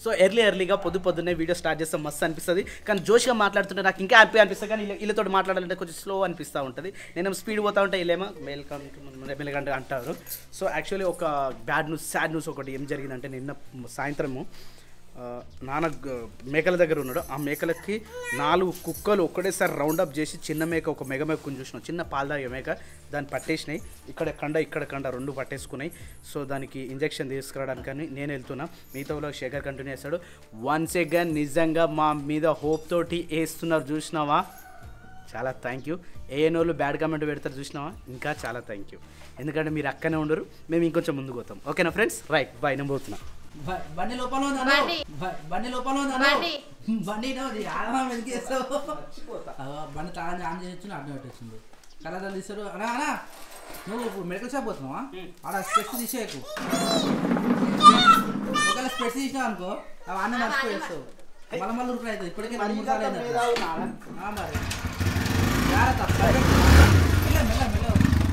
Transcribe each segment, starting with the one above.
So early ఎర్లీగా పొద్దు పొద్దున్నే వీడియో స్టార్ట్ చేస్తే మస్తు అనిపిస్తుంది కానీ జోష్గా మాట్లాడుతుంటే నాకు ఇంకా హ్యాపీ అనిపిస్తుంది కానీ వీళ్ళ- వీళ్ళతో మాట్లాడాలంటే కొంచెం స్లో అనిపిస్తూ ఉంటుంది నేను స్పీడ్ పోతా ఉంటే వీళ్ళేమో వెల్కమ్ మెల్లగంట అంటారు సో యాక్చువల్లీ ఒక బ్యాడ్ న్యూస్ సాడ్ న్యూస్ ఒకటి ఏం జరిగిందంటే నిన్న సాయంత్రము ఆ, నాన్న గ- మేకల దగ్గర ఉన్నాడు ఆ మేకలకి నాలుగు కుక్కలు ఒక్కడేసారి రౌండప్ చేసి చిన్న మేక ఒక మెగ మేకను చూసినాం చిన్న పాలు తాగే మేక దాన్ని పట్టేసినాయి ఇక్కడ కండ ఇక్కడ కండ రెండు పట్టేసుకున్నాయి సో దానికి ఇంజెక్షన్ తీసుకురావడానికి అని నేను వెళ్తున్నా మిగతా శేఖర్ కంటిన్యూ చేస్తాడు వన్స్ అగైన్ నిజంగా మా మీద హోప్ తోటి వేస్తున్నారు చూసినావా చాలా థ్యాంక్ యూ ఏఎనోళ్ళు బ్యాడ్ కామెంట్ పెడతారు చూసినావా ఇంకా చాలా థ్యాంక్ యూ ఎందుకంటే మీరు అక్కనే ఉండరు మేము ఇంకొంచెం ముందుకు పోతాం ఓకేనా ఫ్రెండ్స్ రైట్ బాయ్ నేను పోతున్నా బ- బండి లోపల ఉందా బండి. బండి లోపల ఉందా బండి. బండి నవ్వు ఆడమా వెతికేస్తావు బండి తాళం ఆన్ చేసి అడ్డం పెట్టేసింది కలర్ తీసాడు అనా అనా నువ్వు ఇప్పుడు మెడికల్ షాప్ పోతున్నావా ఆడ స్పెట్స్ తీసేయకు ఒకవేళ స్పెట్స్ తీసినావు అనుకో అవి అన్న మర్చిపోయేస్తావు మళ్ళీ మళ్ళీ ఉరుకులు అవుతుంది ఇప్పటికే రెండు మూడు సార్లు అయింది అట్లా. ఆ మరి జాగ్రత్త మెల్ల మెల్ల మెల్ల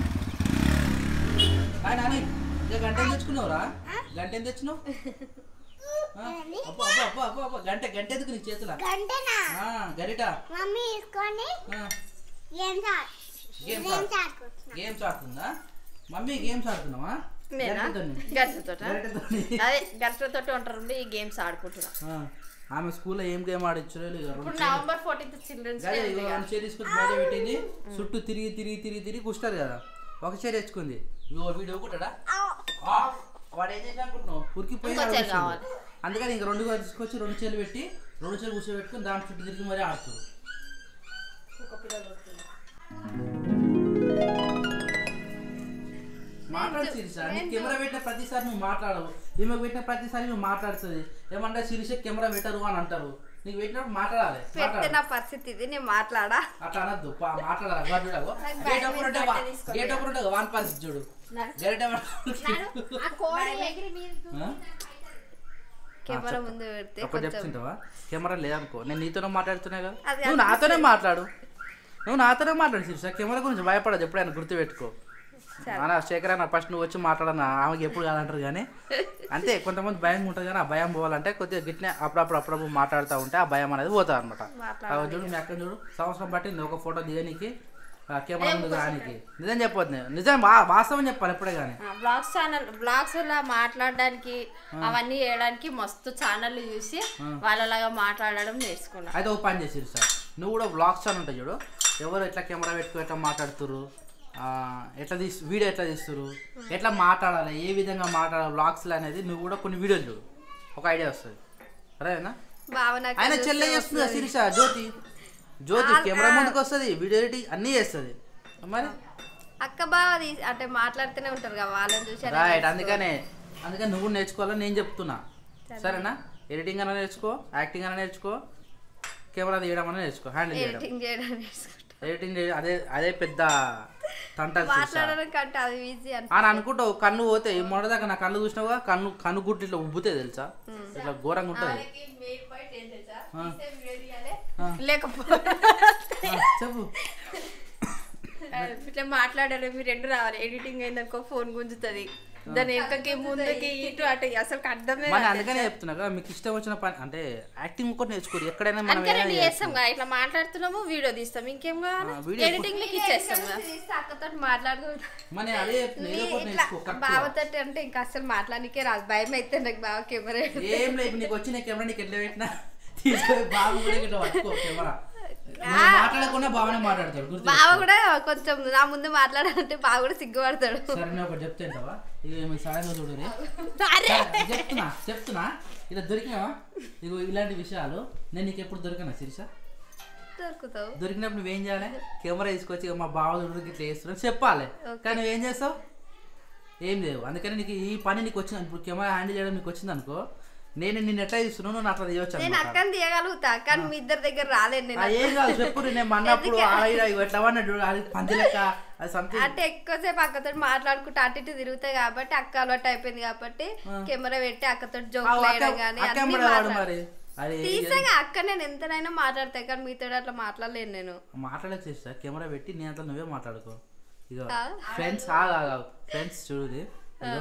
హాయ్ నాని ఇక గంట ఏం తెచ్చుకున్నావురా గంట ఏం తెచ్చినావు ఆ? అబ్బో అబ్బో అబ్బో అబ్బో అబ్బో గంట గంట ఎందుకు నీ చేతుల గంటనా గరిట మమ్మీ తీసుకొని గేమ్స్ ఆడు గేమ్స్ గేమ్స్ ఆడుకుంటున్నా గేమ్స్ ఆడుతుందా మమ్మీ గేమ్స్ ఆడుతున్నావా నేనా గరిటతోని. గరిటతో గరిటతోని. అదే గరిటతో ఉంటారు ఈ గేమ్స్ ఆడుకుంటున్నా ఆ, ఆమె స్కూల్లో ఏం గేమ్ ఆడిచ్చారో లేదు ఇప్పుడు నవంబర్ ఫోర్టీన్త్ చిల్డ్రన్స్ డే ఉంది కదా. చైర్ తీసుకొచ్చి బయట పెట్టింది చుట్టూ తిరిగి తిరిగి తిరిగి తిరిగి కూర్చుంటారు కదా ఒక చైర్ తెచ్చుకుంది ఇగో వీడు ఒకటాడా వాడు ఏం చేసి అనుకుంటున్నావు ఉరికిపోయి ఇంకో ఆడ చైర్ కూర్చుండు. కావాలి. అందుకని ఇంక రెండు గారు తీసుకొచ్చి రెండు చైర్లు పెట్టి రెండు చైర్లు కూర్చోబెట్టుకుని దాని చుట్టూ తిరిగి మరీ ఆడుతారు మాట్లాడు శిరీష నీకు కెమెరా పెట్టిన ప్రతిసారి నువ్వు మాట్లాడవు ఈమెకు పెట్టిన ప్రతిసారి నువ్వు మాట్లాడుతుంది ఏమంటే శిరీష కెమెరా పెట్టరు అని అంటారు నీకు పెట్టినప్పుడు మాట్లాడాలి పెడితే మాట్లాడు. నా పరిస్థితి ఇది నేను మాట్లాడా అట్లా అనద్దు పా- మాట్లాడాలి గడ్డు నాకు గేట్ భయం ఓపెన్ ఉంటే వేసి వా- బయట తీసుకో. గేట్ ఓపెన్ ఉంటే వాన్ పరిస్థితి చూడు నడు. గరిట ఆ కోడి ఎగిరి మీరు ఆ? కెమెరా ముందు పెడితే ఒకటి కొంచెం చెప్తుంటావా కెమెరా లేదనుకో నేను నీతోనే మాట్లాడుతున్నా కదా అది నువ్వు నాతోనే మాట్లాడు నువ్వు నాతోనే మాట్లాడు శిరీష కెమెరా గురించి భయపడదు ఎప్పుడైనా గుర్తుపెట్టుకో అలా శేఖర్ అన్న ఫస్ట్ నువ్వు వచ్చి మాట్లాడనా ఆమెకి ఎప్పుడు కాదంటారు కానీ అంతే కొంతమంది భయం ఉంటుంది కానీ ఆ భయం పోవాలంటే కొద్దిగా గిట్నే అప్పుడప్పుడు అప్పుడప్పుడు మాట్లాడుతూ ఉంటే ఆ భయం అనేది పోతుంది అనమాట మాట్లాడాలి. చూడు మీ అక్కడ చూడు సంవత్సరం పట్టింది ఒక ఫోటో దిగనికి ఆ కెమెరా ముందు రానికి నిజం చెప్పొద్దు నేను. నిజం వా- వాస్తవం చెప్పాలి ఎప్పుడే కానీ బ్లాగ్స్ ఛానల్ బ్లాగ్స్ లా మాట్లాడడానికి అవన్నీ చేయడానికి మస్తు ఛానల్ చూసి వాళ్ళలాగా మాట్లాడడం నేర్చుకున్నా అయితే ఒక పని చేసిరు సార్ నువ్వు కూడా బ్లాగ్స్ అని ఉంటాయి చూడు ఎవరు ఎట్లా కెమెరా పెట్టుకుని ఎట్లా మాట్లాడుతురు ఆ, ఎట్లా తీసు వీడియో ఎట్లా తీస్తురు ఎట్లా మాట్లాడాలి ఏ విధంగా మాట్లాడాలి బ్లాగ్స్లో అనేది నువ్వు కూడా కొన్ని వీడియోలు చూడు ఒక ఐడియా వస్తుంది అదేనా భావన ఆయన చెల్లె చేస్తుంది శిరీష జ్యోతి జ్యోతి కెమెరా ముందుకు వస్తుంది వీడియో ఎడిటింగ్ అన్నీ చేస్తుంది మరి అక్క బావ తీసి అంటే మాట్లాడుతూనే ఉంటారు కదా వాళ్ళని చూసి అలా రైట్ అందుకనే అందుకని నువ్వు నేర్చుకోవాలని నేను చెప్తున్నా సరేనా ఎడిటింగ్ అన్న నేర్చుకో యాక్టింగ్ అన్న నేర్చుకో కెమెరా తీయడం అన్న నేర్చుకో హ్యాండిల్ చేయడం ఎడిటింగ్ చేయడం నేర్చుకుంటా ఎడిటింగ్ చేయడం అదే అదే పెద్ద తంటాలు మాట్లాడడం కంటే అది ఈజీ అని అని అనుకుంటావు కన్ను పోతే మొదటిదాకా నా కళ్ళు చూసినావుగా కన్ను కన్ను గుట్టి ఇట్లా ఉబ్బుతే తెలుసా ఇట్లా ఘోరంగా ఉంటుంది ఆ. ఆ. లేకపోతే ఆ, చెప్పు ఇట్లా మాట్లాడాలి మీరు రెండు రావాలి ఎడిటింగ్ అయిందనుకో ఫోన్ గుంజుతుంది దాని వెనకకి ముందుకి ఇటు అటు అసలు అర్థమే మన కాదు. అందుకనే చెప్తున్నా కదా మీకు ఇష్టం వచ్చిన పని అంటే యాక్టింగ్ కూడా నేర్చుకోరు ఎక్కడైనా మనం అందుకే ఏదైనా రెండు చేయొచ్చు. చేస్తాం కదా ఇట్లా మాట్లాడుతున్నాము వీడియో తీస్తాం ఇంకేం కావాలి ఆ, వీడియో ఎడిటింగ్ మీకు ఇచ్చేస్తాం కదా అక్కతో మాట్లాడుకుంటాం మన అదే చెప్తున్నా ఏదో ఒకటి ఇట్లా నేర్చుకో కరెక్ట్గా. బావతోటి అంటే ఇంకా అసలు మాట్లాడనికే రాదు భయం అయితే నాకు బావ కెమెరా ఏం లేదు నీకు వచ్చిన కెమెరా నీకు ఎట్లా పెట్టినా తీసుకొని బాబు కూడా ఇట్లా పట్టుకో కెమెరా నువ్వు మాట్లాడకుండా బాగానే మాట్లాడతాడు గుర్తు బావ కూడా కొంచెం నా ముందు మాట్లాడాలంటే బావ కూడా సిగ్గుపడతాడు సరే నేను ఒకటి చెప్తాంటావా ఇది మీ సాయంగా చూడు రే. అరే సరే, చెప్తున్నా చెప్తున్నా ఇలా దొరికినావా ఇగో ఇలాంటి విషయాలు నేను నీకు ఎప్పుడు దొరికినా శిరీష దొరుకుతావు దొరికినప్పుడు నువ్వేం చేయాలి కెమెరా తీసుకొచ్చి ఇక మా బావ చూడు ఇట్లా చేస్తున్నా చెప్పాలి కానీ నువ్వేం చేస్తావు ఏం లేవు అందుకని నీకు ఈ పని నీకు వచ్చింది ఇప్పుడు కెమెరా హ్యాండిల్ చేయడం నీకు వచ్చింది అనుకో నేను నిన్ను ఎట్లా తీస్తున్నావు నువ్వు అట్లా తీయవచ్చు నేను అనమాట అక్కని తీయగలుగుతా కానీ మీ ఇద్దరి దగ్గర రాలేను నేను ఏం కాదు చెప్పు నేను మన్నప్పుడు ఆడ ఎట్లా పడినట్టు అది పంది లెక్క అది సంథింగ్ అంటే ఎక్కువసేపు అక్కతో మాట్లాడుకుంటూ అటు ఇటు తిరుగుతాయి కాబట్టి అక్క అలవాటు అయిపోయింది కాబట్టి కెమెరా పెట్టి అక్కతో జోక్ వేయడం కానీ అన్ని మాట్లాడు మరి అది తీసాగా అక్క నేను ఎంతనైనా మాట్లాడతా కానీ మీతో అట్లా మాట్లాడలేను నేను మాట్లాడచ్చు చేస్తా కెమెరా పెట్టి నేను అంతా నువ్వే మాట్లాడుకో ఇగో ఆ? ఫ్రెండ్స్ ఫ్రెండ్స్ చూడుది ఇగో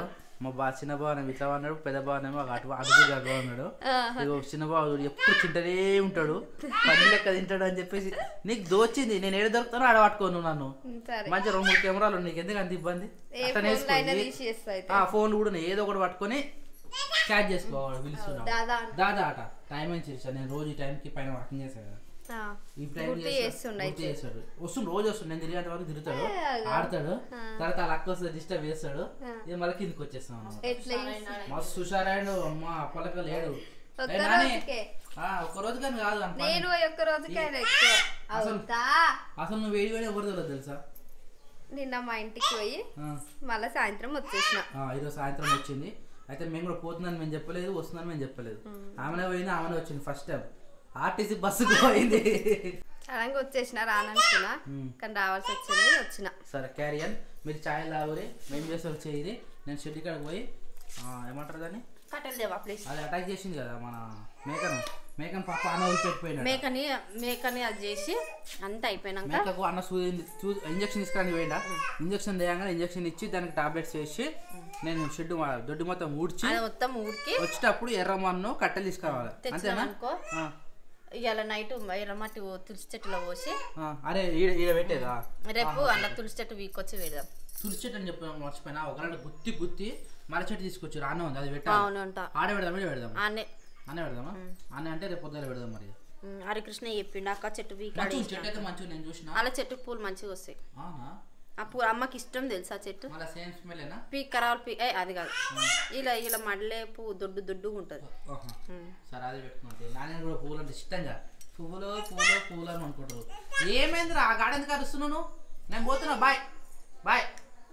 మా బా చిన్న బావనేమో ఇట్లా అన్నాడు పెద్ద బావనేమో అటు అటు అటు అన్నాడు ఇగో చిన్న బావ చూడు ఎప్పుడు తింటనే ఉంటాడు పని లెక్క తింటాడు అని చెప్పేసి నీకు దోచింది నేను ఏడు దొరుకుతానో ఆడ పట్టుకోను నన్ను సరే మంచి రెండు మూడు కెమెరాలు ఉన్నాయి నీకు ఎందుకు అంత ఇబ్బంది ఏ అట్లా ఫోన్లో అయినా నేర్చుకో. తీసేస్తా అయితే ఆ ఫోన్ కూడా ఉన్నాయి. ఏదో ఒకటి పట్టుకొని క్యాచ్ చేసుకోవాలి పిలుస్తున్నాడు దాదా దాదా ఆట టైం అని చేసాను నేను రోజు ఈ టైంకి పైన వాకింగ్ చేశాను కదా ఆ, ఈ టైం గుర్తు చేస్తుండే గుర్తు చేస్తాడు వస్తుంది రోజు వస్తుంది నేను తిరిగేంత వరకు తిరుగుతాడు ఆడతాడు తర్వాత అలా అక్క వస్తుంది డిస్టర్బ్ చేస్తాడు ఇది మళ్ళీ కిందకి వచ్చేస్తాం అన్నమాట ఎట్లా చేస్తావు? మస్తు హుషారాడు అమ్మ అప్పలక లేడు ఒక్క ఏ నాని? రోజుకే. ఆ, ఒక్క రోజు కానీ కాదు అని పని. నేను ఒక్క రోజుకి ఆయన ఎక్కువ అవుతా అసలు నువ్వు వేడి వేడి ఎవరు తెలియదు తెలుసా నిన్న మా ఇంటికి పోయి ఆ, మళ్ళీ సాయంత్రం వచ్చేసిన ఆ, ఈరోజు సాయంత్రం వచ్చింది అయితే మేము కూడా పోతుందని మేము చెప్పలేదు వస్తుందని మేము చెప్పలేదు ఆమెనే పోయింది ఆమెనే వచ్చింది ఫస్ట్ టైం ఆర్టీసీ బస్సుకు పోయింది సడన్గా వచ్చేసిన రాననుకున్నా ఉమ్. కానీ రావాల్సి వచ్చింది వచ్చిన సరే క్యారియన్ మీరు ఛాయ్ తాగురి మేము చేసి వచ్చేది నేను షెడ్ కాడికి పోయి ఆ, ఏమంటారు దాన్ని కట్టెలు దేవా ప్లీజ్ అది అటాక్ చేసింది కదా మన మేకను మేకను పాప అన్న వదిలిపెట్టిపోయినాడు మేకని మేకని అది చేసి అంతా అయిపోయినాక మేకకు అన్న సూది ఇంజక్షన్ తీసుకురానికి పోయిందా ఇంజక్షన్ వేయగానే ఇంజక్షన్ ఇచ్చి దానికి టాబ్లెట్స్ వేసి నేను షెడ్ దొడ్డి మొత్తం ఊడ్చి అది మొత్తం ఊరికి వచ్చేటప్పుడు ఎర్రమన్ను కట్టెలు తీసుకురావాలి తెచ్చినాం అంతేనా అనుకో ఆ, ఇవాళ నైట్ ఎర్రమట్టి తులసి చెట్టులో పోసి ఆ, అరే ఈడ ఈడ పెట్టేదా రేపు అన్న తులసి చెట్టు వీకొచ్చి పెడదాం తులసి చెట్టు అని చెప్పి మర్చిపోయినా ఒకనాడు గుత్తి గుత్తి మర చెట్టు తీసుకొచ్చి రానే ఉంది అది అవును పెట్టాలి అంట ఆడే పెడదాం ఈడ పెడదాం ఆనే అనే పెడదామా అనే అంటే రేపు పొద్దున పెడదాం మరి ఉమ్, హరికృష్ణ చెప్పిండు అక్క చెట్టు వీక్ మంచిగా ఉంది, చెట్టు అయితే మంచిగా నేను చూసిన అలా చెట్టుకు పూలు మంచిగా వస్తాయి అవునా ఆ పూ అమ్మకి ఇష్టం తెలుసా చెట్టు మళ్ళీ సేమ్ స్మెల్లేనా పీక్ కరాలు పీ ఏ అది కాదు ఇలా ఇలా మడలే పువ్వు దొడ్డు దొడ్డు ఉంటుంది ఆహా. సరే అదే పెట్టుకుంటే నాన్న కూడా పూలు అంటే ఇష్టంగా పువ్వులు పూలు పూలు అని అనుకుంటారు ఏమైంది రా గాడి ఎందుకు అరుస్తున్నాను నేను పోతున్నా బాయ్ బాయ్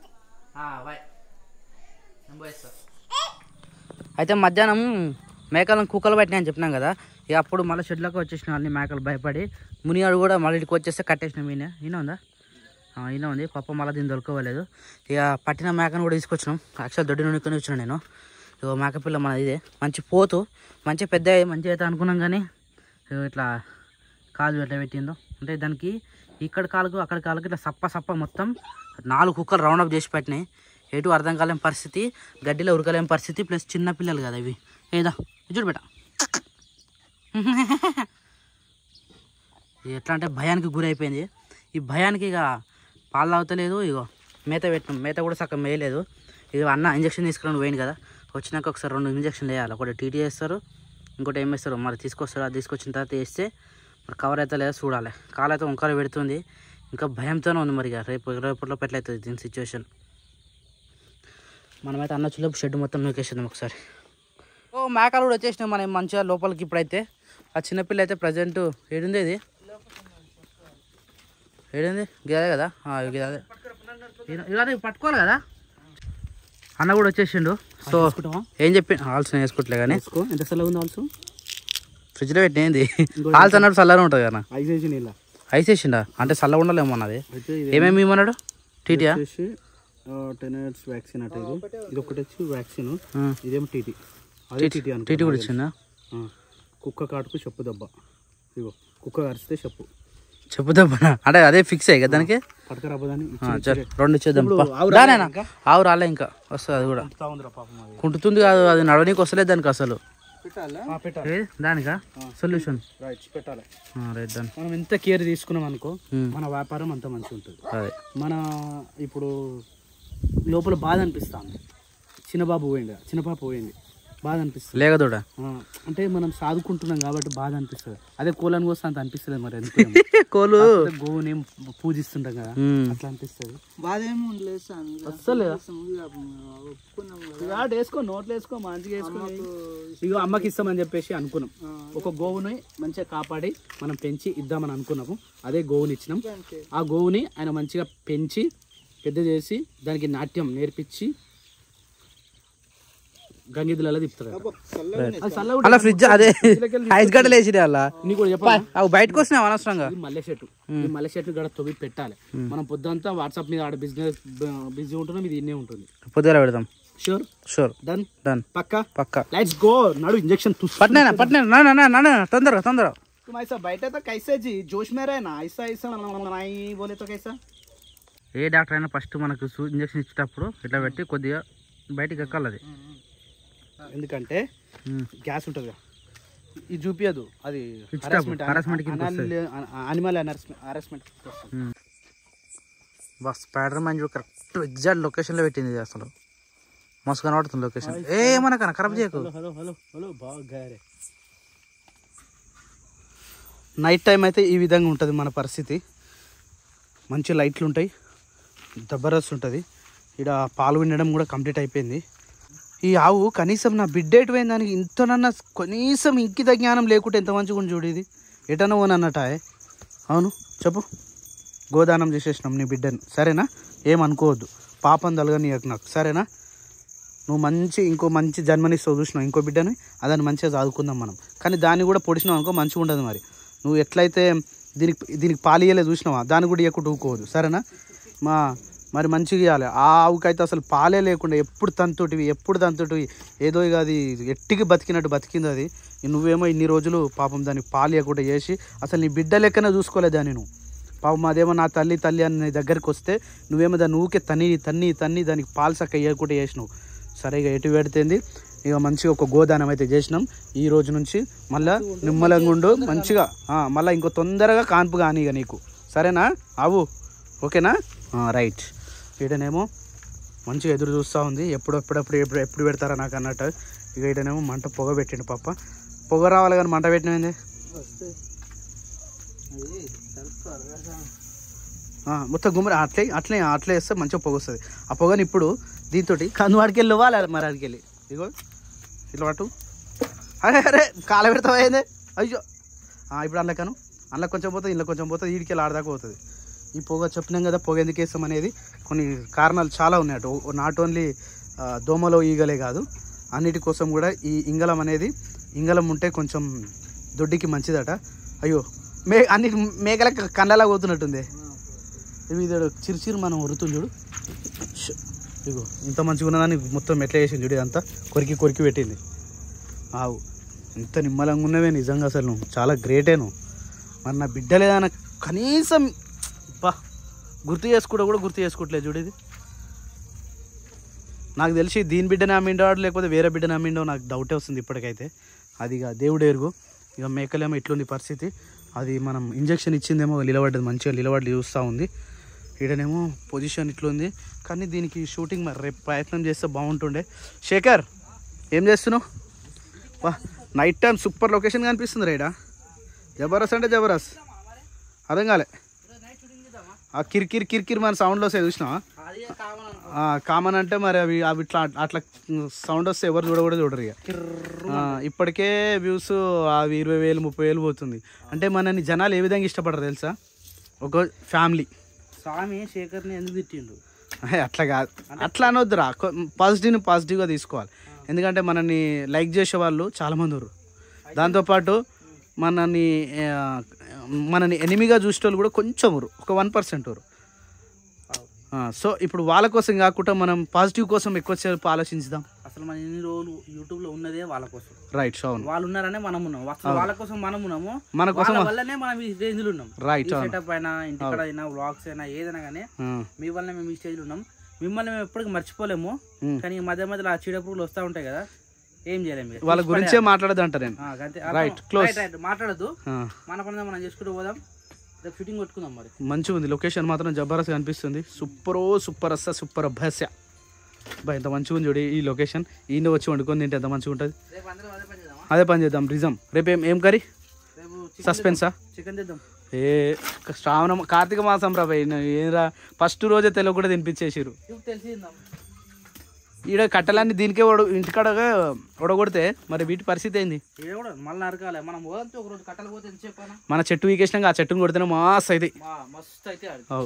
బాయ్ నేను పోయేస్తా అయితే మధ్యాహ్నం మేకలను కుక్కలు పట్టినా అని చెప్పినాం కదా ఇక అప్పుడు మళ్ళీ షెడ్లోకి వచ్చేసిన అన్ని మేకలు భయపడి మునిగాడు కూడా మళ్ళీ ఇక్కడికి వచ్చేస్తే కట్టేసిన ఈయన ఈయన ఉందా ఆ, ఈయన ఉంది పప్ప మళ్ళీ దీన్ని దొరకవలేదు ఇక పట్టిన మేకను కూడా తీసుకొచ్చినాం యాక్చువల్ దొడ్డి నుండి వచ్చిన నేను ఇక మేకపిల్ల మన ఇదే మంచి పోతు మంచి పెద్ద మంచి అయితే అనుకున్నాం కానీ ఇగో ఇట్లా కాలు ఎట్లా పెట్టిందో అంటే దానికి ఇక్కడ కాలుకు అక్కడ కాలుకు ఇట్లా సప్ప సప్ప మొత్తం నాలుగు కుక్కలు రౌండ్ అప్ చేసి పెట్టినాయి ఎటు అర్థం కాలేని పరిస్థితి గడ్డిలో ఉరకలేని పరిస్థితి ప్లస్ చిన్న పిల్లలు కదా ఇవి ఏదా ఇది చూడు బేట ఇది ఎట్లా అంటే భయానికి గురి అయిపోయింది ఈ భయానికి ఇక పాలు తాగుతలేదు ఇగో మేత పెట్టినాం మేత కూడా సగం వేయలేదు ఇక అన్న ఇంజక్షన్ తీసుకుని పోయింది కదా వచ్చినాక ఒకసారి రెండు ఇంజక్షన్లు వేయాలి ఒకటి టీటీ వేస్తారు ఇంకోటి ఏం వేస్తారు మరి తీసుకొస్తారు అది తీసుకొచ్చిన తర్వాత వేస్తే మరి కవర్ అయితే లేదా చూడాలి కాలు అయితే వంకర పెడుతుంది ఇంకా భయంతోనే ఉంది మరి ఇక రేపు రేపట్లో పెట్టలేదు దీని సిచ్యువేషన్ మనమైతే అన్న చుల్లపు షెడ్ మొత్తం నూకేసేద్దాం ఒకసారి ఓ మేకలు కూడా వచ్చేసినాయి మనం మంచిగా లోపలికి ఇప్పుడైతే ఆ చిన్నపిల్ల అయితే ప్రజెంట్ ఏడుంది ఇది ఏడుంది గిదే కదా ఆ, ఇది అదే ఇవన్నీ పట్టుకోవాలి కదా అన్న కూడా వచ్చేసిండు సో ఏం చెప్పి ఆల్స్ వేసుకుంటలే కానీ ఎంత సెలవు ఉంది ఆల్సో ఫ్రిడ్జ్లో పెట్టింది ఆల్స్ అన్నట్టు చల్లగా ఉంటుంది కదా ఐస్ వేసి నీళ్ళ ఐస్ వేసిండా అంటే చల్లగా ఉండాలేమో అన్నది అయితే ఏమేమి ఇవ్వమన్నాడు టీటీయా వచ్చేసి టెన్ ఇయర్స్ వ్యాక్సిన్ అట ఇది ఇది ఒకటి వచ్చి వ్యాక్సిన్ ఆ. ఇదేమో టీటీ అదే టీటీ అనుకో టీటీ కూడా ఇచ్చిందా ఆ. కుక్క కాటుకు చెప్పు దెబ్బ ఇగో కుక్క కరిస్తే చెప్పు చెప్పుదా అంటే అదే ఫిక్స్ అయ్యి కదా దానికి పడకరాబోదని ఆ, సరే రెండు ఇచ్చేద్దాం ఇప్పుడు పా. ఆవు దా రాలే నాయనా. ఇంకా? ఆవు రాలే ఇంకా వస్తుంది అది కూడా ఇస్తా ఉందిరా పాపం అది కుంటుతుంది కాదు అది నడవనీకి వస్తలేదు దానికి అసలు పెట్టాలా పెట్టాలి ఏది దానికా సొల్యూషన్ రైట్ పెట్టాలి రైట్ దాని మనం ఎంత కేర్ తీసుకున్నాం అనుకో Hmm. మన వ్యాపారం అంత మంచిగా ఉంటుంది అదే మన ఇప్పుడు లోపల బాధ అనిపిస్తుంది చిన్న బాబు పోయింది చిన్న పాప పోయింది బాధ అనిపిస్తుంది లేగదూడ ఆ, అంటే మనం సాదుకుంటున్నాం కాబట్టి బాధ అనిపిస్తుంది అదే కోళ్ళని కోస్తే అంత అనిపిస్తుంది మరి ఎందుకు కోలు కాకపోతే గోవుని ఏం పూజిస్తుంటాం కదా ఉమ్. అట్లా అనిపిస్తుంది బాధ ఏమి ఉండలేదు సార్ అస్సలు ఒప్పుకున్నాం కదా ఇక ఆడ వేసుకో నోట్లు వేసుకో మంచిగా వేసుకో ఇగో అమ్మకి ఇస్తామని చెప్పేసి అనుకున్నాం ఒక గోవుని మంచిగా కాపాడి మనం పెంచి ఇద్దామని అనుకున్నాము అదే గోవుని ఇచ్చినాం ఆ గోవుని ఆయన మంచిగా పెంచి పెద్ద చేసి దానికి నాట్యం నేర్పించి గంగిదులలో తిప్పుతాడు అది చల్లగా ఉంటుంది. అలా ఫ్రిడ్జ్ అదే ఐస్ గడ్డలు వేసిరే అలా నీకు కూడా చెప్పాలి అవి బయటకు వచ్చినావు అనవసరంగా ఇది మల్లె చెట్టు ఈ మల్లె చెట్టు గడ తొవ్వి పెట్టాలి మనం పొద్దంతా వాట్సాప్ మీద ఆడ బిజినెస్ బిజీ ఉంటున్నాం ఇది ఇన్నే ఉంటుంది పొద్దుగా పెడదాం షూర్ షూర్ డన్ డన్ పక్కా పక్కా లెట్స్ గో నడు ఇంజెక్షన్ పట్నేనా పట్నే నా నా నా నా తొందరగా తొందరగా तुम ऐसा बैठे तो कैसे जी जोश में रहे ना ऐसा ऐसा नहीं बोले तो कैसा ఏ డాక్టర్ అయినా ఫస్ట్ మనకు ఇంజక్షన్ ఇచ్చేటప్పుడు ఇట్లా పెట్టి కొద్దిగా బయటికి ఎక్కాలి అది ఎందుకంటే గ్యాస్ ఉంటుంది కదా ఇది చూపించదు అది Pitch top, harassment కిందకి అనిమల్ హరాస్మెంట్ బస్ స్పైడర్ మ్యాన్ చూడు కరెక్ట్ ఎగ్జాక్ట్ లొకేషన్లో పెట్టింది ఇది అసలు మస్తు కనబడుతుంది లొకేషన్ ఏమనకన్నా ఖరాబ్ చేయకు హలో హలో హలో బాగా నైట్ టైం అయితే ఈ విధంగా ఉంటుంది మన పరిస్థితి మంచి లైట్లు ఉంటాయి జబర్దస్త్ ఉంటుంది ఇక్కడ పాలు వినడం కూడా కంప్లీట్ అయిపోయింది ఈ ఆవు కనీసం నా బిడ్డ ఎటు పోయింది దానికి ఇంతనన్నా కనీసం ఇంకిత జ్ఞానం లేకుంటే ఎంత మంచిగా ఉంది చూడు ఇది ఎటనో అన్నట అవును చెప్పు గోదానం చేసేసినాం నీ బిడ్డని సరేనా ఏమనుకోవద్దు పాపం తలగనీయకు నాకు సరేనా నువ్వు మంచి ఇంకో మంచి జన్మనిస్తావు చూసినావు ఇంకో బిడ్డని అదని మంచిగా చదువుకుందాం మనం కానీ దాన్ని కూడా పొడిచినావు అనుకో మంచిగా ఉండదు మరి నువ్వు ఎట్లయితే దీనికి దీనికి పాలియలే చూసినావా దాన్ని కూడా ఇవ్వకుండా ఊకోవద్దు సరేనా మా మరి మంచిగా ఇవ్వాలి ఆ ఆవుకైతే అసలు పాలే లేకుండా ఎప్పుడు తంతుటివి ఎప్పుడు తంతుటివి ఏదో ఇక అది ఎట్టికి బతికినట్టు బతికింది అది నువ్వేమో ఇన్ని రోజులు పాపం దానికి పాలు ఇవ్వకుండా చేసి అసలు నీ బిడ్డ లెక్కనే చూసుకోలేదు దాన్ని నువ్వు పాపం అదేమో నా తల్లి తల్లి అని నీ దగ్గరికి వస్తే నువ్వేమో దాన్ని ఊకే తన్ని తన్ని తన్ని దానికి పాలు సక్క ఇవ్వకుండా చేసినావు సరే ఇక ఎటు పెడితేంది ఇక మంచిగా ఒక గోదానం అయితే చేసినాం ఈ రోజు నుంచి మళ్ళా నిమ్మలంగా ఉండు మంచిగా ఆ, మళ్ళా ఇంకో తొందరగా కాన్పు కానీ ఇక నీకు సరేనా అవు ఓకేనా ఆ, రైట్ ఈడనేమో మంచిగా ఎదురు చూస్తూ ఉంది ఎప్పుడు ఎప్పుడప్పుడు ఎప్పుడు ఎప్పుడు పెడతారా నాకు అన్నట్టు ఇక ఈడనేమో మంట పొగ పెట్టిండు పప్ప పొగ రావాలి కానీ మంట పెట్టినది మొత్తం గుమ్మడి అట్లే అట్లే అట్లే వేస్తే మంచిగా పొగ వస్తుంది ఆ పొగని ఇప్పుడు దీంతో కందువాడికి వెళ్ళి ఇవ్వాలి మరి ఆడికి వెళ్ళి ఇగో ఇట్లా పట్టు అరే అరే కాల పెడతావా ఏంది అయ్యో ఆ, ఇప్పుడు అందులోకను అందులో కొంచెం పోతుంది ఇంట్లో కొంచెం పోతుంది వీడికి వెళ్ళి ఆడదాకా పోతుంది ఈ పొగ చెప్పినాం కదా పొగ ఎందుకు వేస్తాం అనేది కొన్ని కారణాలు చాలా ఉన్నాయి అటు నాట్ ఓన్లీ దోమలో ఈగలే కాదు అన్నిటి కోసం కూడా ఈ ఇంగళం అనేది ఇంగళం ఉంటే కొంచెం దొడ్డికి మంచిదట అయ్యో మే అన్ని మేకల కళ్ళలా పోతున్నట్టుంది ఇవి ఇది చిరుచిరు మనం వరుతుంది చూడు ష్. ఇగో ఇంత మంచిగా ఉన్నదాన్ని మొత్తం ఎట్లా చేసింది చూడు ఇదంతా కొరికి కొరికి పెట్టింది ఆవు ఇంత నిమ్మలంగా ఉన్నవే నిజంగా అసలు నువ్వు చాలా గ్రేటే నువ్వు మరి నా బిడ్డ లేదన్న కనీసం బా గుర్తు చేసుకుంటా కూడా గుర్తు చేసుకోవట్లేదు చూడు ఇది నాకు తెలిసి దీని బిడ్డని అమ్మిండో లేకపోతే వేరే బిడ్డని అమ్మిండో నాకు డౌటే వస్తుంది ఇప్పటికైతే అది ఇక దేవుడు ఎరుగు ఇక మేకలేమో ఇట్లుంది పరిస్థితి అది మనం ఇంజక్షన్ ఇచ్చిందేమో నిలబడ్డది మంచిగా నిలబడి చూస్తూ ఉంది ఈడనేమో పొజిషన్ ఇట్లుంది కానీ దీనికి షూటింగ్ మరి రేపు ప్రయత్నం చేస్తే బాగుంటుండే శేఖర్ ఏం చేస్తున్నావు వా నైట్ టైం సూపర్ లొకేషన్ కనిపిస్తుంది రేడా జబర్దస్త్ అంటే జబర్దస్త్ అర్థం కాలే ఆ కిరికిరి కిరికిరి మన సౌండ్లో వస్తాయి చూసినావా కామన్ అంటే మరి అవి అవి ఇట్లా అట్లా సౌండ్ వస్తే ఎవరు చూడకూడదు చూడరు ఇక ఆ, ఇప్పటికే వ్యూస్ అవి ఇరవై వేలు ముప్పై వేలు పోతుంది అంటే మనని జనాలు ఏ విధంగా ఇష్టపడరు తెలుసా ఒక ఫ్యామిలీ స్వామి శేఖర్ని ఎందుకు తిట్టిండు అహే, అట్లా కాదు అట్లా అనొద్దురా కొ- పాజిటివ్ని పాజిటివ్గా తీసుకోవాలి ఎందుకంటే మనల్ని లైక్ చేసే వాళ్ళు చాలామంది ఉన్నారు దాంతోపాటు మనని ఆ, మనని ఎనిమిగా చూసేటోళ్ళు కూడా కొంచెం ఉరు ఒక వన్ పర్సెంట్ ఉరు సో ఇప్పుడు వాళ్ళ కోసం కాకుండా మనం పాజిటివ్ కోసం ఎక్కువ సేపు ఆలోచించుదాం అసలు మన ఇన్ని రోజులు యూట్యూబ్ లో ఉన్నదే వాళ్ళ కోసం రైట్ అవును వాళ్ళు ఉన్నారనే మనం ఉన్నాం అసలు వాళ్ళ కోసం మనం ఉన్నాము మన కోసం వాళ్ళ వల్లనే మనం ఈ స్టేజ్ లో ఉన్నాం రైట్ అవును సెటప్ అయినా ఇంటికాడ అయినా వ్లాగ్స్ అయినా ఏదైనా కానీ ఆ, మీ వల్ల మేము ఈ స్టేజ్ లో ఉన్నాం మిమ్మల్ని మేము ఎప్పటికీ మర్చిపోలేము ఉమ్. కానీ ఈ మధ్య మధ్యలో ఆ చీడపురుగులు వస్తూ ఉంటాయి కదా ఏం చేయలేము ఇక. వాళ్ళ గురించే మాట్లాడదంట నేను ఆ, అంతే. Right, అర్థం. close. Right, right. మాట్లాడద్దు ఆ, మన పని మనం చేసుకుంటూ పోదాం రేపు ఫిట్టింగ్ కొట్టుకుందాం మరి మంచిగా ఉంది లొకేషన్ మాత్రం జబర్దస్త్ కనిపిస్తుంది సూపర్ సూపర్ అస్స సూపర్ అభ్యాస బా ఎంత మంచిగా ఉంది చూడు ఈ లొకేషన్ ఈయన వచ్చి వండుకొని తింటే ఎంత మంచిగా ఉంటుంది రేపు అందరం అదే పని చేద్దామా అదే పని చేద్దాం రిజం రేపు ఏం ఏం కర్రీ రేపు సస్పెన్సా చికెన్ తెద్దాం ఏ శ్రావణ కార్తీక మాసం రా భయ్ ఏరా ఫస్ట్ రోజే తెలుగు కూడా తినిపించేసిరు ఇప్పుడు తెలిసిందాం ఈడ కట్టలన్నీ దీనికే ఒడ ఇంటికాడ ఒడగొడితే మరి వీటి పరిస్థితి ఏంది ఏ కూడా మళ్ళీ నరకాలి మనం పోదంతే ఒక రోజు కట్టలు పోతే ఎంత చెప్పానా మన చెట్టు వీకేసినాక ఆ చెట్టును కొడితేనే మాస్ అయితే మా మస్తు అయితే ఆడు అవు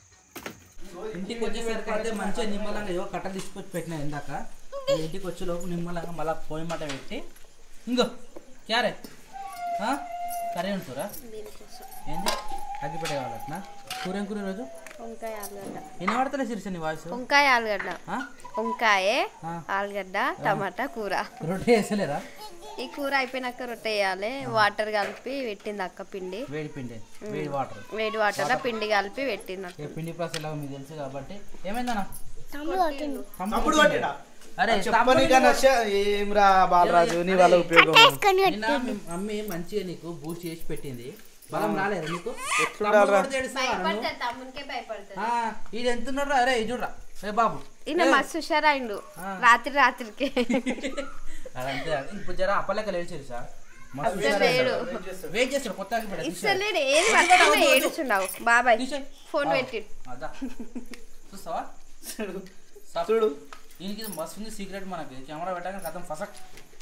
ఇంటికి వచ్చేసరికి అయితే మంచిగా నిమ్మలంగా ఏవో కట్టలు తీసుకొచ్చి పెట్టినా ఇందాక ఈ ఇంటికి వచ్చే లోపు నిమ్మలంగా మళ్ళీ పోయి మాట పెట్టి ఇంకో క్యారే ఆ? కర్రీ ఉంటురా ఏంది అగ్గిపెట్టే కావాలట్నా కూర ఏం కూర ఈరోజు వంకాయ ఆలుగడ్డ వినబడతలే శిరీష నీ వాయిస్ వంకాయ ఆలుగడ్డ ఆ? వంకాయ ఆ. ఆలుగడ్డ టమాటా కూర రొట్టె వేసలేరా ఈ కూర అయిపోయినాక రొట్టె వేయాలి వాటర్ కలిపి పెట్టింది అక్క పిండి వేడి పిండి వేడి వాటర్ వేడి వాటర్లో పిండి కలిపి పెట్టింది ఏ పిండి ప్రాసెస్ ఎలాగో మీకు తెలుసు కాబట్టి ఏమైందన్నా తమ్ముడు కొట్టిండు తమ్ముడు కొట్టిండా? అరే చెప్పని కానీ వచ్చా ఏమ్రా బాలరాజు నీ వల్ల ఉపయోగం వేసుకొని నిన్న మీ మమ్మీ మంచిగా నీకు బూస్ట్ చేసి పెట్టింది బలం రాలేదు నీకు ఎట్లుండాలిరా? తమ్ముడు కొడితే ఏడుస్తావా నువ్వు? భయపడతాడు తమ్మునికే భయపడతాడు ఆ, ఇది ఎంత ఉన్నాడు అరే ఇది చూడరా ఏ బాబు ఈయన మస్తు హుషారాయిండు రాత్రి రాత్రికి అదంతే ఇప్పుడు జర అప్పలేక లేడు తెలుసా మస్తు అసలు లేడు వెయిట్ చేస్తాడు కొత్త ఆగి పెట్టు. ఇస్తలేడు ఏది పట్టుకున్నా ఏడుచుండవు బాబాయ్ తీసేయ్. ఫోన్ పెట్టి అదా చూస్తావా చూడు దీనికి ఇది మస్తు ఉంది సీక్రెట్ మనకి కెమెరా పెట్టాక కథం ఫసక్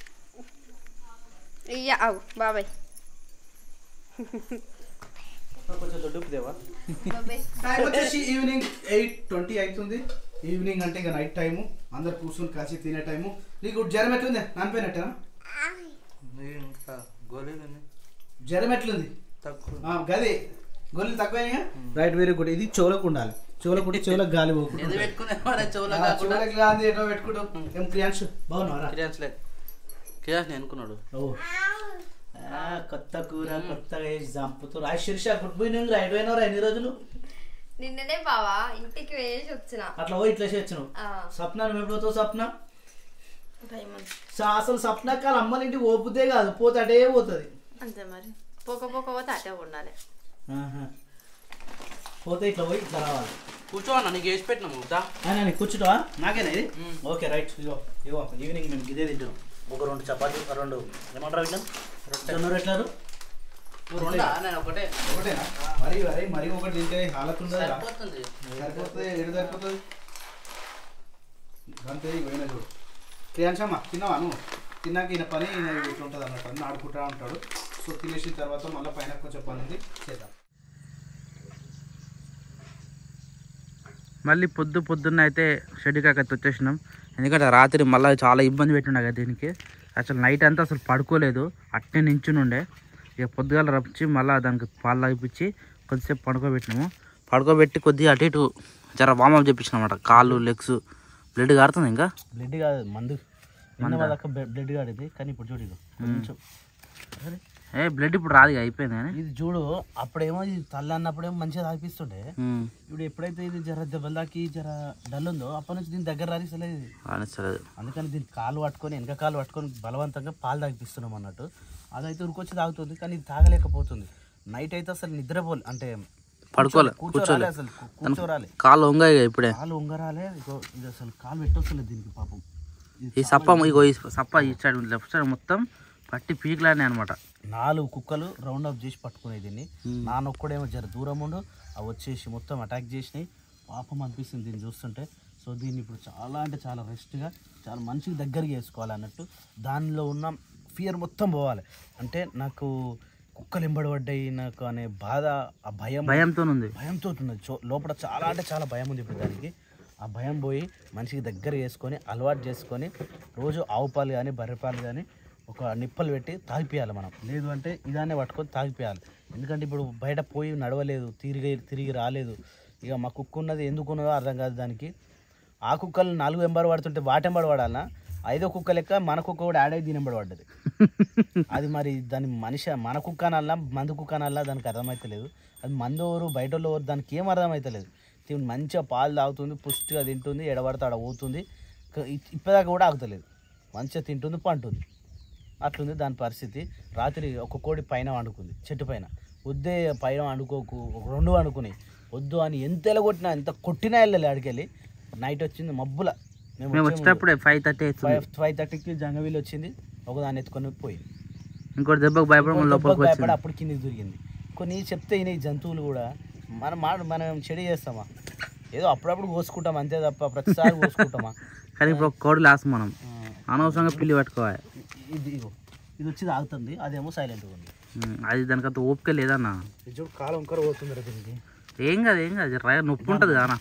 ఇయ్య అవు బాబాయ్ కొంచెం దొడ్డు దేవా బాబాయ్ టైం వచ్చేసి ఈవినింగ్ ఎయిట్ ట్వంటీ అవుతుంది ఈవినింగ్ అంటే ఇక నైట్ టైము అందరు కూర్చొని కాసి తినే టైము నీకు జ్వరం ఎట్లుంది నానిపోయినట్టేనా జ్వరం ఎట్లుంది ఆ, గది గొల్లు తక్కువైనా రైట్ వెరీ గుడ్ ఇది చెవులకు ఉండాలి చెవులకు ఉంటే చెవులకు గాలి పోకుండా ఎందుకు పెట్టుకునే వాడే చెవులో ఆ, కాకుండా చెవులకు గాలి ఏదో పెట్టుకుంటాం ఏం క్రియాన్స్ బాగున్నారా కిరాన్స్ లేదు కిరాన్స్ నేను అనుకున్నాడు ఓ ఆ, కొత్త కూర కొత్తగా వేసి చంపుతూ రాయి శీర్ష గుడ్ మార్నింగ్ రైట్ పోయినవరా ఎన్ని రోజులు నిన్ననే బావా ఇంటికి వేసి వచ్చిన అట్లా పోయి ఇట్లా వచ్చినావు ఆ, సప్న నువ్వు ఎప్పుడు పోతావు సప్న స- అసలు సప్న కాల అమ్మల ఇంటికి ఓపుతే కాదు పోతే అటే పోతుంది అంతే మరి పోక పోక పోతే అటే ఉండాలి ఆహా. పోతే ఇట్లా పోయి ఇట్లా రావాలి కూర్చో అన్న నీకు వేసి పెట్టినాము దా ఆయన నీకు కూర్చుంటావా నాకేనా ఇది ఓకే రైట్ ఇగో ఇగో ఈవినింగ్ మేము ఇదే తింటున్నాం ఒక రెండు చపాతీ ఒక రెండు ఏమంటారు ఇట్లా జొన్న రొట్టెలు నువ్వు రెండా నేను ఒకటే ఒకటేనా మరి మరి మరి ఒకటి తింటే హాలత్ ఉండదు సరిపోతుంది సరిపోతుంది ఎడు సరిపోతుంది అంతే పోయినా చూడు క్రియాంశమ్మ తిన్నావా నువ్వు తిన్నాక ఈయన పని ఈయన ఇట్లా ఉంటుంది అన్నట్టు అన్ని ఆడుకుంటా ఉంటాడు సో తినేసిన తర్వాత మళ్ళీ పైన కొంచెం పని ఉంది చేద్దాం మళ్ళీ పొద్దు పొద్దున్న అయితే షెడ్ కాకైతే వచ్చేసినాం ఎందుకంటే రాత్రి మళ్ళీ చాలా ఇబ్బంది పెట్టిండే కదా దీనికి అసలు నైట్ అంతా అసలు పడుకోలేదు అట్నే నించుని ఉండే ఇక పొద్దుగాల రప్పించి మళ్ళీ దానికి పాలు తాగిపించి కొద్దిసేపు పడుకోబెట్టినాము పడుకోబెట్టి కొద్దిగా అటు ఇటు జర వామప్ చేపించినాం అనమాట కాళ్ళు లెగ్స్ బ్లడ్ కారుతుంది ఇంకా బ్లడ్ కాదు మందు నిన్న వాళ్ళకి బ్లడ్ కాడేది కానీ ఇప్పుడు చూడు ఇగో కొంచెం ఏ బ్లడ్ ఇప్పుడు రాదు ఇక, అయిపోయింది కానీ ఇది చూడు అప్పుడేమో ఇది తల్లి అన్నప్పుడేమో మంచిగా తాగిపిస్తుండే ఉమ్, ఇప్పుడు ఎప్పుడైతే ఇది జర దెబ్బలు దాకి జర డల్ ఉందో అప్పటి నుంచి దీని దగ్గర రానిస్తలేదు ఇది రానిస్తలేదు అందుకని దీని కాలు పట్టుకొని వెనక కాలు పట్టుకొని బలవంతంగా పాలు తాగిపిస్తున్నాం అన్నట్టు అదైతే ఉరికొచ్చి తాగుతుంది కానీ ఇది తాగలేకపోతుంది నైట్ అయితే అసలు నిద్రపోలే అంటే పడుకోలే కూర్చోరాలే అసలు కూ- కూర్చోరాలే కాళ్ళు ఉంగాయి ఇక ఇప్పుడే కాలు ఉంగరాలే ఇగో ఇది అసలు కాలు పెట్టొస్తలేదు దీనికి పాపం ఇది ఈ సప్ప ఇగో ఈ సప్ప ఈ సైడ్ లెఫ్ట్ సైడ్ మొత్తం పట్టి పీక్లానే అనమాట నాలుగు కుక్కలు రౌండ్ అప్ చేసి పట్టుకునే దీన్ని నానొక్కడేమో జర దూరం ఉండు అవి వచ్చేసి మొత్తం అటాక్ చేసినాయి పాపం అనిపిస్తుంది దీన్ని చూస్తుంటే సో దీన్ని ఇప్పుడు చాలా అంటే చాలా రెస్ట్గా చాలా మంచిగా దగ్గరికి వేసుకోవాలి అన్నట్టు దానిలో ఉన్న ఫియర్ మొత్తం పోవాలి అంటే నాకు కుక్కలు ఎంబడబడ్డాయి నాకు అనే బాధ ఆ భయం భయంతో ఉంది భయంతో ఉన్నది చో- లోపల చాలా అంటే చాలా భయం ఉంది ఇప్పుడు దానికి ఆ భయం పోయి మనిషికి దగ్గర వేసుకొని అలవాటు చేసుకొని రోజు ఆవు పాలు కానీ బర్రె పాలు కానీ ఒక నిప్పలు పెట్టి తాగిపియాలి మనం లేదు అంటే ఇదాన్ని పట్టుకొని తాగిపియాలి ఎందుకంటే ఇప్పుడు బయట పోయి నడవలేదు తిరిగి తిరిగి రాలేదు ఇక మా కుక్క ఉన్నది ఎందుకు ఉన్నదో అర్థం కాదు దానికి ఆ కుక్కలు నాలుగు వెంబడి పడుతుంటే వాటెంబడి పడాలన్నా ఐదో కుక్క లెక్క మన కుక్క కూడా యాడ్ అయ్యి దీని వెంబడి పడ్డది అది మరి దాని మనిషి మన కుక్క అనల్లా మందు కుక్క అనల్లా దానికి అర్థమవుతలేదు అది మందు ఎవరు బయట వాళ్ళు ఎవరు దానికి ఏం అర్థమవుతలేదు తిని మంచిగా పాలు తాగుతుంది పుష్టిగా తింటుంది ఎడబడితే ఆడ పోతుంది క- ఇ- ఇప్పటిదాకా కూడా ఆగుతలేదు మంచిగా తింటుంది పంటుంది అట్లుంది దాని పరిస్థితి రాత్రి ఒక కోడి పైన వండుకుంది చెట్టు పైన వద్దే పైన వండుకోకు ఒక రెండు వండుకుని వద్దు అని ఎంత ఎలగొట్టినా ఎంత కొట్టినా వెళ్ళాలి ఆడికెళ్ళి నైట్ వచ్చింది మబ్బుల మేము వచ్చే ముందు. వచ్చేటప్పుడే ఫైవ్ థర్టీ అవుతుంది ఫైవ్ ఫైవ్ థర్టీకి జంగవీలు వచ్చింది ఒక దాన్ని ఎత్తుకొని పోయింది ఇంకోటి దెబ్బకు భయపడి మన లోపలికి భయపడి వచ్చింది అప్పుడు కిందికి దొరికింది కొన్ని చెప్తే ఈ జంతువులు కూడా మనం మాట మనం చెడు చేస్తామా ఏదో అప్పుడప్పుడు కోసుకుంటాం అంతే తప్ప ప్రతిసారి కోసుకుంటామా కానీ ఇప్పుడు ఒక కోడి లాస్ మనం అనవసరంగా పిల్లి పట్టుకోవాలి ఇది ఇగో ఇది వచ్చి తాగుతుంది అదేమో సైలెంట్గా ఉంది ఉమ్, అది దానికంత ఓపిక లేదన్న ఇది చూడు కాలం వంకర పోతుంది రా దీనికి ఏం కాదు ఏం కాదు రా నొప్పి ఉంటుంది కదా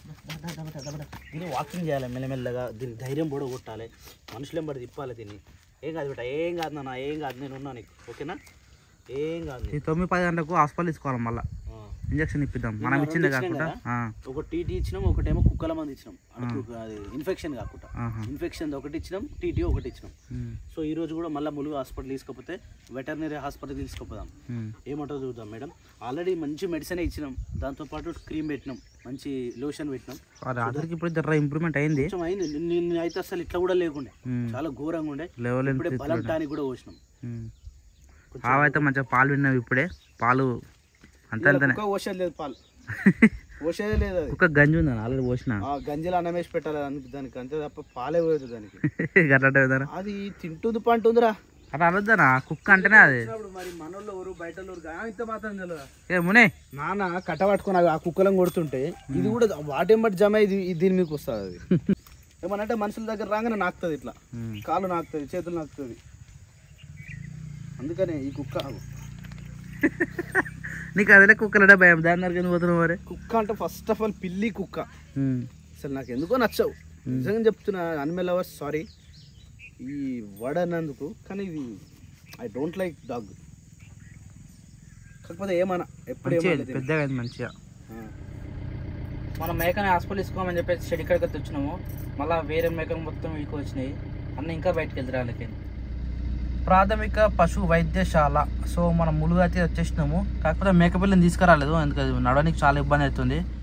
దీన్ని వాకింగ్ చేయాలి మెల్లమెల్లగా దీనికి ధైర్యం కూడా కొట్టాలి మనుషులు పడి తిప్పాలి దీన్ని ఏం కాదు బిడ్డ ఏం కాదు నాన్న ఏం కాదు నేను ఉన్నా నీకు ఓకేనా ఏం కాదు ఈ నీకు. తొమ్మిది పది గంటలకు హాస్పిటల్ తీసుకోవాలి మళ్ళీ ఆ. ఇంజక్షన్ ఇప్పిద్దాం మనం నిన్న ఇచ్చిందే రెండు ఇచ్చినాం కాకుండా కదా? ఆ, ఒక టీటీ ఇచ్చినాం ఒకటేమో కుక్కల మంది ఇచ్చినాం అటు అది ఇన్ఫెక్షన్ కాకుండా ఆహా. ఇన్ఫెక్షన్ ఒకటి ఇచ్చినాం టీటీ ఒకటి ఇచ్చినాం ఉమ్, సో ఈ రోజు కూడా మళ్ళీ ములుగు హాస్పిటల్ తీసుకపోతే వెటర్నరీ హాస్పిటల్ తీసుకుపోదాం ఉమ్. ఏమంటుందో చూద్దాం మేడం ఆల్రెడీ మంచి మెడిసిన్ ఇచ్చినాం దాంతోపాటు క్రీమ్ పెట్టినాం మంచి లోషన్ పెట్టినాం ఆ రాత్రికి ఇప్పుడు జర ఇంప్రూవ్మెంట్ అయింది కొంచెం అయింది నిన్న అయితే అసలు ఇట్లా కూడా లేకుండే ఉమ్. చాలా ఘోరంగా ఉండే లెవెల్ ఎంత ఇప్పుడే బలం టానిక్ కూడా పోసినాం ఉమ్. ఆవైతే మంచిగా పాలు విన్నావు ఇప్పుడే పాలు అంతే అంతనే కుక్క పోసేది లేదు పాలు పోసేదే లేదు అది కుక్క గంజి ఉందని ఆల్రెడీ పోసిన ఆ గంజలు అన్నం వేసి పెట్టాలి దానికి దానికి అంతే తప్ప పాలే పోయేది దానికి గట్లట్టే విధానం అది తింటుంది పంటుందిరా అలా అనొద్దనా కుక్క అంటేనే అది ఇప్పుడు మరి మనోళ్ళు ఎవరు బయట ఇంత మాత్రం తెలియదా ఏ మునే నాన్న కట్ట పట్టుకొని ఆ కుక్కలను కొడుతుంటే ఇది కూడా వాటేం బట్టి జమ ఇది ఇది దీని మీకు వస్తుంది అది ఏమనంటే మనుషుల దగ్గర రాగానే నాకుతుంది ఇట్లా ఉమ్. కాళ్ళు నాకుతుంది చేతులు నాకుతుంది అందుకనే ఈ కుక్క నీకు అదే కుక్కలడే భయం దాని దగ్గర పోతున్నావు మరి కుక్క అంటే ఫస్ట్ ఆఫ్ ఆల్ పిల్లి కుక్క ఉమ్. అసలు నాకు ఎందుకో నచ్చవు నిజంగా చెప్తున్నా అనిమల్ లవర్స్ సారీ ఈ వర్డ్ అన్నందుకు కానీ ఇది ఐ డోంట్ లైక్ డాగ్ కాకపోతే ఏమన్నా ఎప్పుడు మంచిగా ఏమన్నా పెద్దగా అయింది మంచిగా ఆ. మనం మేకని హాస్పిటల్ తీసుకోమని చెప్పేసి షెడ్ ఇక్కడికి వచ్చినాము మళ్ళీ వేరే మేకలు మొత్తం వీక్ వచ్చినాయి అన్న ఇంకా బయటకు వెళ్తారు వాళ్ళకి ప్రాథమిక పశు వైద్యశాల సో మనం ములుగు అయితే వచ్చేసినాము కాకపోతే మేక పిల్లని తీసుకురాలేదు ఎందుకంటే నడవడానికి చాలా ఇబ్బంది అవుతుంది